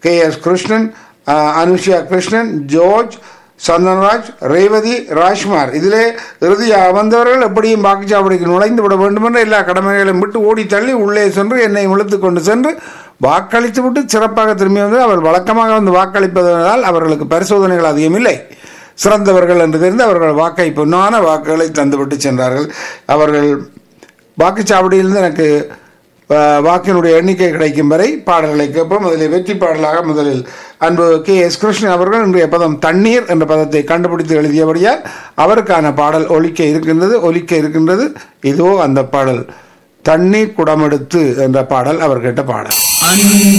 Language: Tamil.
கே எஸ் கிருஷ்ணன் அஹ், அனுஷியா கிருஷ்ணன் ஜோர்ஜ் சந்தன்ராஜ் ரேவதி ராஜ்குமார் இதிலே இறுதியாக வந்தவர்கள் எப்படியும் வாக்குச்சாவடிக்கு நுழைந்து விட வேண்டும் என்ற எல்லா கடமைகளையும் விட்டு ஓடி தள்ளி உள்ளே சென்று என்னை இழுத்து கொண்டு சென்று வாக்களித்து விட்டு சிறப்பாக திரும்பி வந்து அவர் வழக்கமாக வந்து வாக்களிப்பதனால் அவர்களுக்கு பரிசோதனைகள் அதிகம் இல்லை சிறந்தவர்கள் என்று தெரிந்து அவர்கள் வாக்கை பொன்னான வாக்குகளை தந்துவிட்டு சென்றார்கள் அவர்கள் வாக்குச்சாவடியிலிருந்து எனக்கு அஹ், வாக்கினுடைய எண்ணிக்கை கிடைக்கும் வரை பாடல்களை கேட்போம் முதலில் வெற்றி பாடலாக முதலில் அன்பு கே எஸ் கிருஷ்ணன் அவர்கள் இன்றைய பதம் தண்ணீர் என்ற பதத்தை கண்டுபிடித்து எழுதியபடியால் அவருக்கான பாடல் ஒலிக்க இருக்கின்றது ஒலிக்க இருக்கின்றது இதோ அந்த பாடல் தண்ணீர் குடமெடுத்து என்ற பாடல் அவர் கேட்ட பாடல்